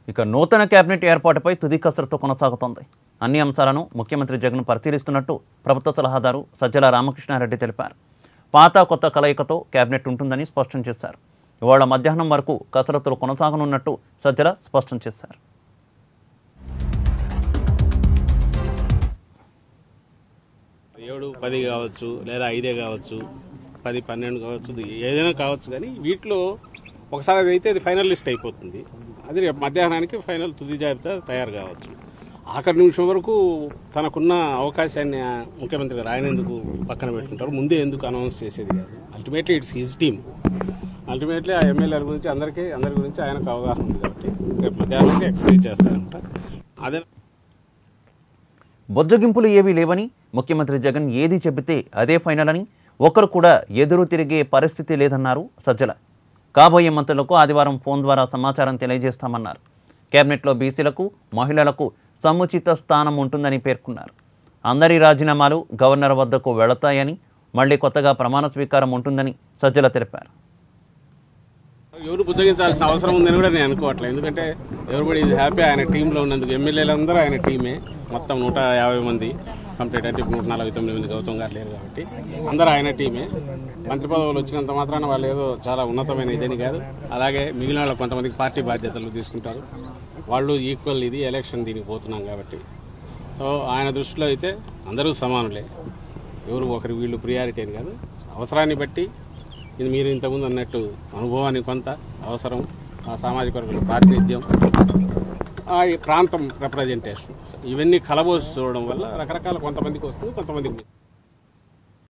ఇక నూతన కేబినెట్ ఏర్పాటుపై తుది కసరత్తు కొనసాగుతోంది అన్ని అంశాలను ముఖ్యమంత్రి జగన్ పరిశీలిస్తున్నట్టు ప్రభుత్వ సలహాదారు సజ్జల రామకృష్ణారెడ్డి తెలిపారు పాత కొత్త కలయికతో కేబినెట్ ఉంటుందని స్పష్టం చేశారు ఇవాళ మధ్యాహ్నం వరకు కసరత్తులు కొనసాగనున్నట్టు సజ్జల స్పష్టం చేశారు ఏడు పది కావచ్చు లేదా ఐదే కావచ్చు పది పన్నెండు కావచ్చు ఇది ఏదైనా కావచ్చు కానీ వీటిలో ఒకసారి అది అయితే అది ఫైనల్ లిస్ట్ అయిపోతుంది అది రేపు మధ్యాహ్నానికి ఫైనల్ తుది జాబితా తయారు కావచ్చు ఆఖరి నిమిషం వరకు తనకున్న అవకాశాన్ని ఆ ముఖ్యమంత్రి గారు ఆయన ఎందుకు పక్కన పెట్టుకుంటారు ముందే ఎందుకు అనౌన్స్ చేసేది కాదు ultimately it's his team ultimately ఆ ఎమ్మెల్యేల గురించి అందరికీ అందరి గురించి ఆయనకు అవగాహన ఉంది కాబట్టి రేపు మధ్యాహ్నానికి ఎక్సర్సైజ్ చేస్తారంట అదే బొజ్జగింపులు ఏవీ లేవని ముఖ్యమంత్రి జగన్ ఏది చెబితే అదే ఫైనల్ అని ఒక్కరు కూడా ఎదురు తిరిగే పరిస్థితి లేదన్నారు సజ్జల కాబోయే మంత్రులకు ఆదివారం ఫోన్ ద్వారా సమాచారం తెలియజేస్తామన్నారు కేబినెట్లో బీసీలకు మహిళలకు సముచిత స్థానం ఉంటుందని పేర్కొన్నారు అందరి రాజీనామాలు గవర్నర్ వద్దకు వెళతాయని మళ్ళీ కొత్తగా ప్రమాణ స్వీకారం ఉంటుందని సజ్జల తెలిపారు ఎవరు బుజ్జగించాల్సిన అవసరం ఉందని కూడా నేను అనుకోవట్లేదు ఎందుకంటే ఎవరిబడి ఈజ్ హ్యాపీ ఆయన టీంలో ఉన్నందుకు ఎమ్మెల్యేలందరూ ఆయన టీమే మొత్తం నూట యాభై మంది కంప్లీట్ అంటే ఇప్పుడు నూట నలభై తొమ్మిది మంది గౌతమ్ గారు లేరు కాబట్టి అందరూ ఆయన టీమే మంత్రి పదవులు వచ్చినంత మాత్రాన వాళ్ళు ఏదో చాలా ఉన్నతమైన ఇదని కాదు అలాగే మిగిలిన వాళ్ళు కొంతమందికి పార్టీ బాధ్యతలు తీసుకుంటారు వాళ్ళు ఈక్వల్ ఇది ఎలక్షన్ దీనికి పోతున్నాం కాబట్టి సో ఆయన దృష్టిలో అయితే అందరూ సమానులే ఎవరు ఒకరి వీళ్ళు ప్రియారిటీ అని కాదు అవసరాన్ని బట్టి ఇది మీరు ఇంతకుముందు అన్నట్టు అనుభవానికి కొంత అవసరం ఆ సామాజిక వర్గాల ప్రాతినిధ్యం ఆ ఈ ప్రాంతం రిప్రజెంటేషన్ ఇవన్నీ కలబోసి చూడడం వల్ల రకరకాల కొంతమందికి వస్తుంది కొంతమందికి